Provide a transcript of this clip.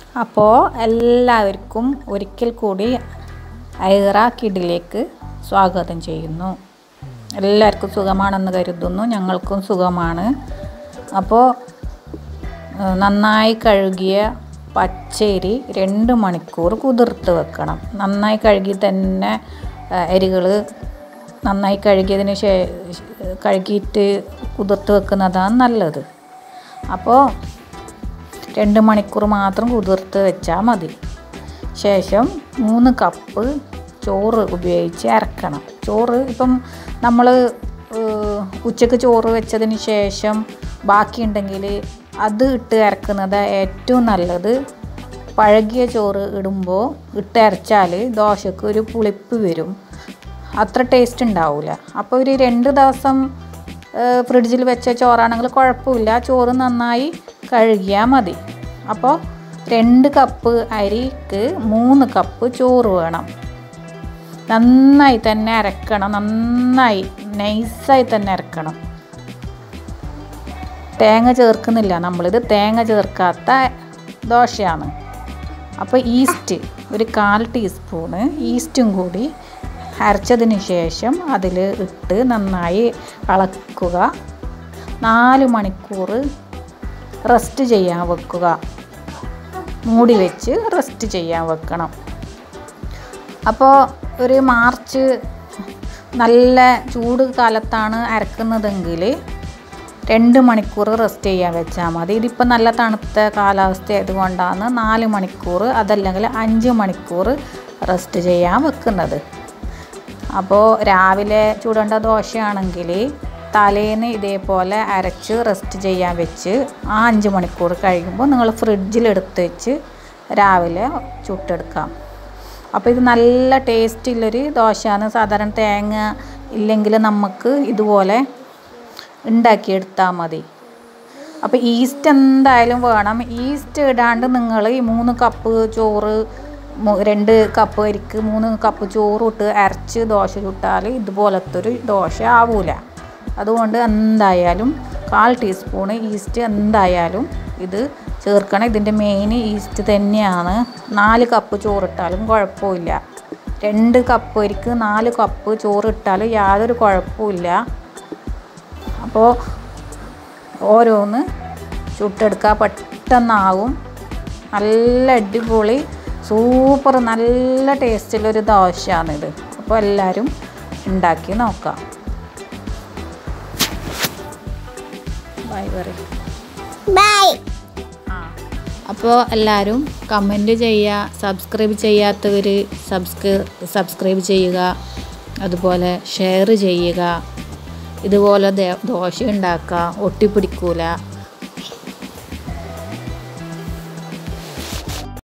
അപ്പോൾ എല്ലാവർക്കും ഒരിക്കൽ കൂടി ഐറ കിഡിലേക്ക് സ്വാഗതം ചെയ്യുന്നു എല്ലാവർക്കും സുഖമാണെന്ന് കരുതുന്നു ഞങ്ങൾക്കും സുഖമാണ് അപ്പോൾ ഏഹ്, നന്നായി കഴുകിയ പച്ചരി രണ്ട് മണിക്കൂർ കുതിർത്ത് വെക്കണം നന്നായി കഴുകി തന്നെ അരികൾ നന്നായി കഴുകിയതിന് ശേ കഴുകിയിട്ട് കുതിർത്ത് വെക്കുന്നതാണ് നല്ലത് അപ്പോൾ രണ്ട് മണിക്കൂർ മാത്രം കുതിർത്ത് വെച്ചാൽ മതി ശേഷം മൂന്ന് കപ്പ് ചോറ് ഉപയോഗിച്ച് അരക്കണം ചോറ് ഇപ്പം നമ്മൾ ഉച്ചക്ക് ചോറ് വെച്ചതിന് ശേഷം ബാക്കിയുണ്ടെങ്കിൽ അത് ഇട്ട് അരക്കുന്നത് ഏറ്റവും നല്ലത് പഴകിയ ചോറ് ഇടുമ്പോൾ ഇട്ട് അരച്ചാൽ ദോശക്ക് ഒരു പുളിപ്പ് വരും അത്ര ടേസ്റ്റ് ഉണ്ടാവില്ല അപ്പോൾ ഒരു രണ്ട് ദിവസം ഏഹ് ഫ്രിഡ്ജിൽ വെച്ച ചോറാണെങ്കിൽ കുഴപ്പമില്ല ചോറ് നന്നായി കഴുകിയാൽ മതി അപ്പോൾ രണ്ട് കപ്പ് അരിക്ക് മൂന്ന് കപ്പ് ചോറ് വേണം നന്നായി തന്നെ അരക്കണം നന്നായി നൈസായി തന്നെ അരക്കണം തേങ്ങ ചേർക്കുന്നില്ല നമ്മളിത് തേങ്ങ ചേർക്കാത്ത ദോശയാണ് അപ്പോൾ ഈസ്റ്റ് ഒരു കാൽ ടീസ്പൂണ് ഈസ്റ്റും കൂടി അരച്ചതിന് ശേഷം അതിൽ ഇട്ട് നന്നായി ഇളക്കുക നാല് മണിക്കൂർ റെസ്റ്റ് ചെയ്യാൻ വെക്കുക മൂടി വെച്ച് റെസ്റ്റ് ചെയ്യാൻ വെക്കണം അപ്പോൾ ഒരു മാർച്ച് നല്ല ചൂട് കാലത്താണ് അരക്കുന്നതെങ്കിൽ രണ്ട് മണിക്കൂർ റെസ്റ്റ് ചെയ്യാൻ വെച്ചാൽ മതി ഇതിപ്പോൾ നല്ല തണുത്ത കാലാവസ്ഥ ആയതുകൊണ്ടാണ് നാല് മണിക്കൂർ അതല്ലെങ്കിൽ അഞ്ച് മണിക്കൂർ റെസ്റ്റ് ചെയ്യാൻ വെക്കുന്നത് അപ്പോൾ രാവിലെ ചൂടേണ്ട ദോശയാണെങ്കിൽ തലേന്ന് ഇതേപോലെ അരച്ച് റെസ്റ്റ് ചെയ്യാൻ വെച്ച് ആ അഞ്ച് മണിക്കൂർ കഴിയുമ്പോൾ നിങ്ങൾ ഫ്രിഡ്ജിൽ എടുത്ത് വെച്ച് രാവിലെ ചുട്ടെടുക്കാം അപ്പോൾ ഇത് നല്ല ടേസ്റ്റുള്ളൊരു ദോശയാണ് സാധാരണ തേങ്ങ ഇല്ലെങ്കിൽ നമുക്ക് ഇതുപോലെ ഉണ്ടാക്കിയെടുത്താൽ മതി അപ്പോൾ ഈസ്റ്റ് എന്തായാലും വേണം ഈസ്റ്റ് ഇടാണ്ട് നിങ്ങൾ ഈ മൂന്ന് കപ്പ് ചോറ് മു- രണ്ട് കപ്പ് അരിക്ക് മൂന്ന് കപ്പ് ചോറ് ഇട്ട് അരച്ച് ദോശ ചുട്ടാൽ ഇതുപോലത്തെ ഒരു ദോശ ആവൂല അതുകൊണ്ട് എന്തായാലും കാൽ ടീസ്പൂണ് ഈസ്റ്റ് എന്തായാലും ഇത് ചേർക്കണം ഇതിൻ്റെ മെയിൻ ഈസ്റ്റ് തന്നെയാണ് നാല് കപ്പ് ചോറിട്ടാലും കുഴപ്പമില്ല രണ്ട് കപ്പ് അരിക്ക് നാല് കപ്പ് ചോറിട്ടാലും യാതൊരു കുഴപ്പമില്ല അപ്പോൾ ഓരോന്ന് ചുട്ടെടുക്കുക പെട്ടെന്നാവും നല്ല അടിപൊളി സൂപ്പർ നല്ല ടേസ്റ്റുള്ളൊരു ദോശയാണിത് അപ്പോൾ എല്ലാവരും ഉണ്ടാക്കി നോക്കാം ബൈ പറയും ബൈ ആ അപ്പോൾ എല്ലാവരും കമൻറ്റ് ചെയ്യുക സബ്സ്ക്രൈബ് ചെയ്യാത്തവർ സബ്സ്ക്രൈ സബ്സ്ക്രൈബ് ചെയ്യുക അതുപോലെ ഷെയർ ചെയ്യുക ഇതുപോലെ ദേ- ദോശ ഉണ്ടാക്കുക ഒട്ടിപ്പിടിക്കൂല